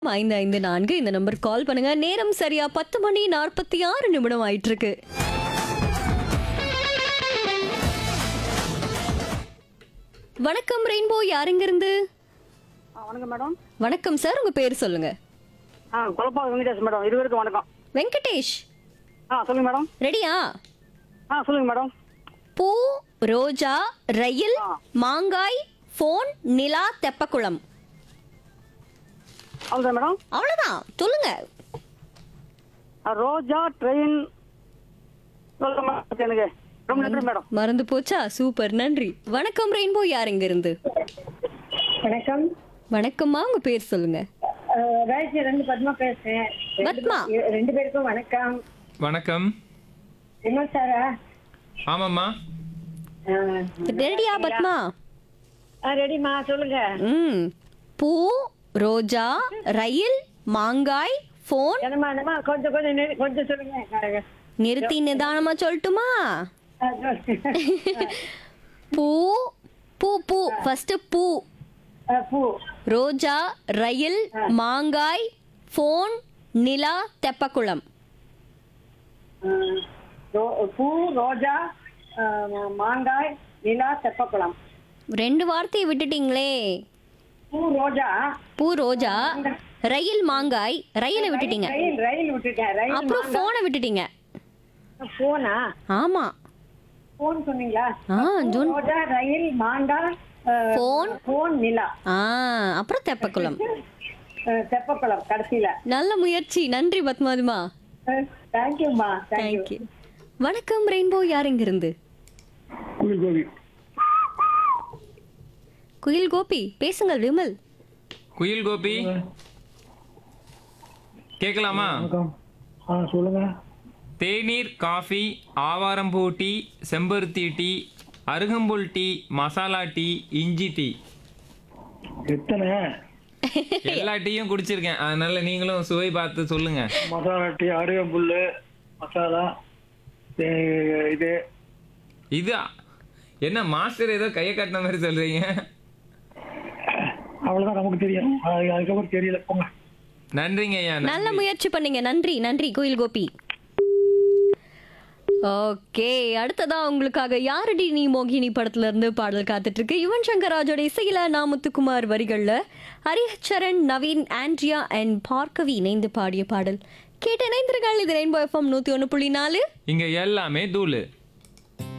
ஐந்து ஐந்து நான்கு இந்த நம்பர் கால் பண்ணுங்க நேரம் சரியா பத்து மணி நாற்பத்தி ஆறு நிமிடம் ஆயிட்டு இருக்கு வணக்கம் ரெயின்போ யாருங்க இருந்து ஆ, வணக்கம் மேடம் வணக்கம் சார் உங்க பேர் சொல்லுங்க ஆ குழப்பா வெங்கடேஷ் மேடம் இருவருக்கும் வணக்கம் வெங்கடேஷ் ஆ சொல்லுங்க மேடம் ரெடியா ஆ சொல்லுங்க மேடம் பூ ரோஜா ரயில் மாங்காய் ஃபோன் நிலா தெப்பக்குளம் அவ்வளோதான் மேடம் அவ்வளவுதான் சொல்லுங்க ஆ, ரோஜா ட்ரெயின் சொல்லுங்க மேடம் எனக்கு ரொம்ப நன்றி மேடம் மறந்து போச்சா சூப்பர் நன்றி வணக்கம் ரெயின்போ யாருங்க இருந்து வணக்கம் வணக்கம்மா உங்க பேர் சொல்லுங்க அஹ் ராஜ்ய ரெண்டு பத்மா பேசுறேன் ரெண்டு பத்மா. பேர்- ரெண்டு பேருக்கும் வணக்கம் வணக்கம் விமல் சாரா ஆமாம்மா அஹ், ரெடியா பத்மா அஹ் ரெடிமா சொல்லுங்க ம் பூ ரோஜா ரயில் மாங்காய் ஃபோன் என்னமா என்னமா கொஞ்சம் கொஞ்சம் நிறு- கொஞ்சம் சொல்லுங்க அஹ், நிறுத்தி நிதானமா சொல்லட்டுமா அஹ், சொல்லுங்க. பூ பூ பூ ஃபர்ஸ்ட் பூ அஹ், பூ ரோஜா ரயில் மாங்காய் ஃபோன் நிலா தெப்பக்குளம் அஹ், ரோ- பூ ரோஜா அஹ், மாங்காய் நிலா தெப்பக்குளம் ரெண்டு வார்த்தையை விட்டுட்டீங்களே பூ ரோஜா பூ ரோஜா ரயில் மாங்காய் ரயிலை விட்டுட்டீங்க ரயில் ரயில் விட்டுட்டேன் ரயில் அப்புறம் ஃபோனை விட்டுட்டீங்க போனா ஆமா போன் சொன்னீங்களா ஆ ஜூன் ரோஜா ரயில் மாங்காய் அஹ், Phone. phone, நிலா ஆ அப்புறம் தெப்பக்குளம் அஹ், தெப்பக்குளம் கடைசியில நல்ல முயற்சி நன்றி பத்மாதிமா தேங்க்யூம்மா தேங்க்யூ தேங்க்யூ வணக்கம் ரெயின்போ யாருங்க இருந்து குயில் கோபி குயில் கோபி பேசுங்கள் விமல் குயில் கோபி கேட்கலாமா வணக்கம் ஆ சொல்லுங்க தேநீர் காஃபி ஆவாரம்பூ டீ செம்பருத்தி டீ அருகம்புல் டீ மசாலா டீ இஞ்சி டீ எத்தனை எல்லா டீயும் குடிச்சிருக்கேன் அதனால நீங்களும் சுவை பார்த்து சொல்லுங்க மசாலா டீ அருகம்புல் மசாலா தே- இது இது என்ன மாஸ்டர் ஏதோ கையை கட்டின மாதிரி சொல்றீங்க அவ்வளவுதான் நமக்கு தெரியும் அது- அதுக்கப்புறம் தெரியல போங்க நன்றிங்க ஐயா நல்ல முயற்சி பண்ணீங்க நன்றி நன்றி குயில் கோபி ஓகே அடுத்ததா உங்களுக்காக யாரடி நீ மோகினி படத்துல இருந்து பாடல் காத்துட்டு இருக்கு யுவன் சங்கர் ராஜோட இசையில நா முத்துக்குமார் வரிகள்ல ஹரிஹரன் நவீன் ஆண்ட்ரியா அண்ட் பார்க்கவி இணைந்து பாடிய பாடல் கேட்டு இணைந்திருங்கள் இது ரெயின்போ எஃப்எம் நூத்தி ஒன்று புள்ளி நாலு இங்க எல்லாமே தூளு